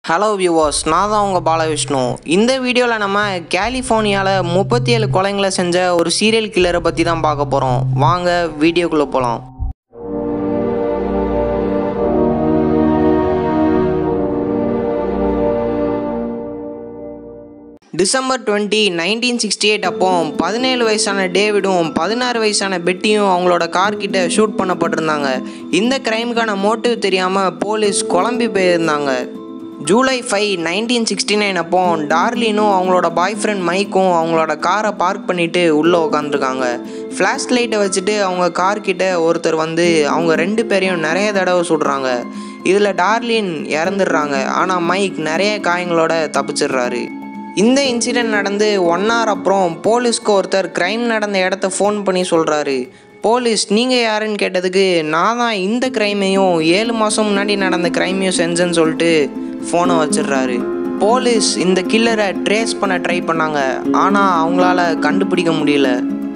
hello viewers நான் தான் உங்கள் பாலவிஷ்ணு இந்த வீடியோவில் நம்ம கலிஃபோர்னியாவில் முப்பத்தி ஏழு கொலைங்களை செஞ்ச ஒரு சீரியல் கில்லரை பற்றி தான் பார்க்க போகிறோம் வாங்க வீடியோக்குள்ளே போகலாம் December twenty nineteen sixty eight அப்போ பதினேழு வயசான டேவிடும் பதினாறு வயசான பெட்டியும் அவங்களோட கார் கிட்ட ஷூட் பண்ணப்பட்டிருந்தாங்க இந்த கிரைமுக்கான மோட்டிவ் தெரியாமல் போலீஸ் குழம்பி போயிருந்தாங்க July five nineteen sixty nine அப்போ டார்லினும் அவங்களோட பாய் ஃப்ரெண்ட் மைக்கும் அவங்களோட காரை பார்க் பண்ணிட்டு உள்ளே உட்காந்துருக்காங்க ஃப்ளாஷ் லைட்டை வச்சுட்டு அவங்க கார் கிட்ட ஒருத்தர் வந்து அவங்க ரெண்டு பேரையும் நிறைய தடவை சுடுறாங்க இதில் டார்லின் இறந்துடுறாங்க ஆனால் மைக் நிறைய காயங்களோட தப்பிச்சிடுறாரு இந்த இன்சிடென்ட் நடந்து ஒன் ஹவர் அப்புறம் போலீஸ்க்கு ஒருத்தர் க்ரைம் நடந்த இடத்த ஃபோன் பண்ணி சொல்கிறாரு போலீஸ் நீங்கள் யாருன்னு கேட்டதுக்கு நான் தான் இந்த க்ரைமையும் ஏழு மாதம் முன்னாடி நடந்த க்ரைமையும் செஞ்சேன்னு சொல்லிட்டு ஃபோனை வச்சிடுறாரு போலீஸ் இந்த கில்லரை ட்ரேஸ் பண்ண ட்ரை பண்ணாங்க ஆனால் அவங்களால கண்டுபிடிக்க முடியல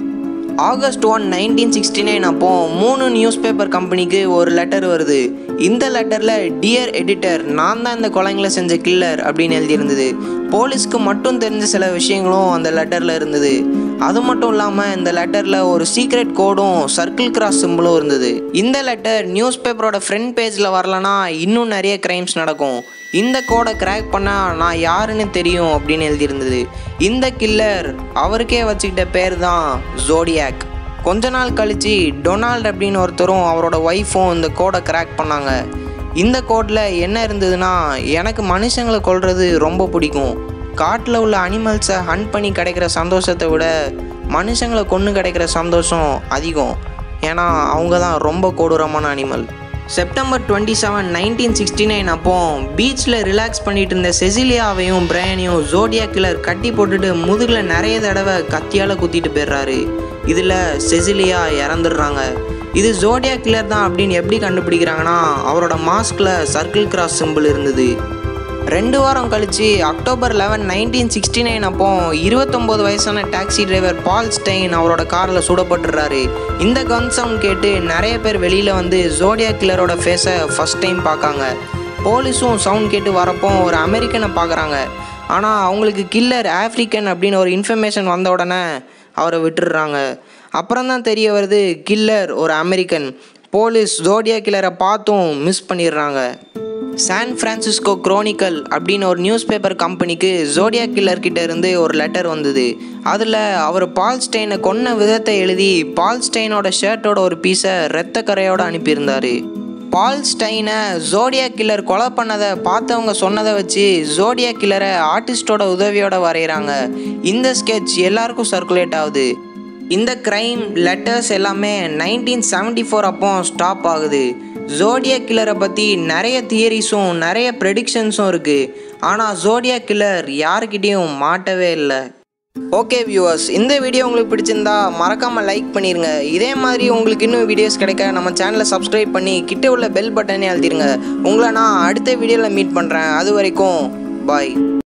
August one nineteen sixty nine அப்போ மூணு நியூஸ் பேப்பர் கம்பெனிக்கு ஒரு லெட்டர் வருது இந்த லெட்டரில் டியர் எடிட்டர் நான் தான் இந்த கொலைங்களை செஞ்ச கில்லர் அப்படின்னு எழுதியிருந்தது போலீஸ்க்கு மட்டும் தெரிஞ்ச சில விஷயங்களும் அந்த லெட்டரில் இருந்தது அது மட்டும் இல்லாமல் இந்த லெட்டரில் ஒரு சீக்ரெட் கோடும் சர்க்கிள் கிராஸ் சிம்பிளும் இருந்தது இந்த லெட்டர் நியூஸ் பேப்பரோட ஃப்ரண்ட் பேஜில் வரலனா இன்னும் நிறைய கிரைம்ஸ் நடக்கும் இந்த கோடை கிராக் பண்ணால் நான் யாருன்னு தெரியும் அப்படின்னு எழுதியிருந்தது இந்த கில்லர் அவருக்கே வச்சுக்கிட்ட பேர் தான் ஜோடியாக் கொஞ்ச நாள் கழித்து டொனால்ட் அப்படின்னு ஒருத்தரும் அவரோட ஒய்ஃபும் இந்த கோடை கிராக் பண்ணாங்க இந்த கோடில் என்ன இருந்ததுன்னா எனக்கு மனுஷங்களை கொல்றது ரொம்ப பிடிக்கும் காட்டில் உள்ள அனிமல்ஸை ஹண்ட் பண்ணி கிடைக்கிற சந்தோஷத்தை விட மனுஷங்களை கொன்று கிடைக்கிற சந்தோஷம் அதிகம் ஏன்னா அவங்க தான் ரொம்ப கொடூரமான animal September twenty seven nineteen sixty nine அப்போ பீச்சில் ரிலாக்ஸ் பண்ணிட்டு இருந்த செசிலியாவையும் பிரையனையும் ஜோடியா கில்லர் கட்டி போட்டுட்டு முதுகில் நிறைய தடவை கத்தியால் குத்திட்டு போயிடுறாரு இதில் செசிலியா இறந்துடுறாங்க இது ஜோடியா கில்லர் தான் அப்படின்னு எப்படி கண்டுபிடிக்கிறாங்கன்னா அவரோட மாஸ்கில் சர்க்கிள் கிராஸ் சிம்பிள் இருந்தது ரெண்டு வாரம் கழிச்சு October eleven nineteen sixty nine அப்போ இருபத்தொம்போது வயசான டாக்ஸி டிரைவர் பால் ஸ்டெயின் அவரோட காரில் சுடப்பட்டுறாரு இந்த கன் சவுண்ட் கேட்டு நிறைய பேர் வெளியில் வந்து ஜோடியா கில்லரோட ஃபேஸை ஃபஸ்ட் டைம் பார்க்காங்க போலீஸும் சவுண்ட் கேட்டு வரப்போ ஒரு அமெரிக்கனை பார்க்குறாங்க ஆனால் அவங்களுக்கு கில்லர் ஆஃப்ரிக்கன் அப்படின்னு ஒரு இன்ஃபர்மேஷன் வந்த உடனே அவரை விட்டுடுறாங்க அப்புறம் தான் தெரிய வருது கில்லர் ஒரு அமெரிக்கன் போலீஸ் ஜோடியா கில்லரை பார்த்தும் மிஸ் பண்ணிடுறாங்க சான் ஃப்ரான்சிஸ்கோ குரோனிக்கல் அப்படின்னு ஒரு நியூஸ் பேப்பர் கம்பெனிக்கு ஜோடியா கில்லர் கிட்ட இருந்து ஒரு லெட்டர் வந்தது அதில் அவர் பால்ஸ்டெயினை கொன்ன விதத்தை எழுதி பால்ஸ்டெயினோட ஷர்ட்டோட ஒரு பீஸை இரத்த கரையோடு அனுப்பியிருந்தார் பால்ஸ்டைனை ஜோடியா கில்லர் கொலை பண்ணதை பார்த்தவங்க சொன்னதை வச்சு ஜோடியா கில்லரை ஆர்டிஸ்டோட உதவியோட வரைகிறாங்க இந்த ஸ்கெட்ச் எல்லாருக்கும் சர்க்குலேட் ஆகுது இந்த க்ரைம் லெட்டர்ஸ் எல்லாமே நைன்டீன் செவன்டி ஃபோர் அப்போ ஸ்டாப் ஆகுது ஜோடியா கில்லரை பற்றி நிறைய தியரிஸும் நிறைய ப்ரெடிக்ஷன்ஸும் இருக்குது ஆனால் ஜோடியா கில்லர் யாருக்கிட்டேயும் மாட்டவே இல்லை ஓகே வியூவர்ஸ் இந்த வீடியோ உங்களுக்கு பிடிச்சிருந்தா மறக்காமல் லைக் பண்ணிடுங்க இதே மாதிரி உங்களுக்கு இன்னும் வீடியோஸ் கிடைக்க நம்ம சேனலை சப்ஸ்கிரைப் பண்ணி கிட்ட உள்ள பெல் பட்டனே அழுத்திடுங்க உங்களை நான் அடுத்த வீடியோவில் மீட் பண்ணுறேன் அது வரைக்கும் பாய்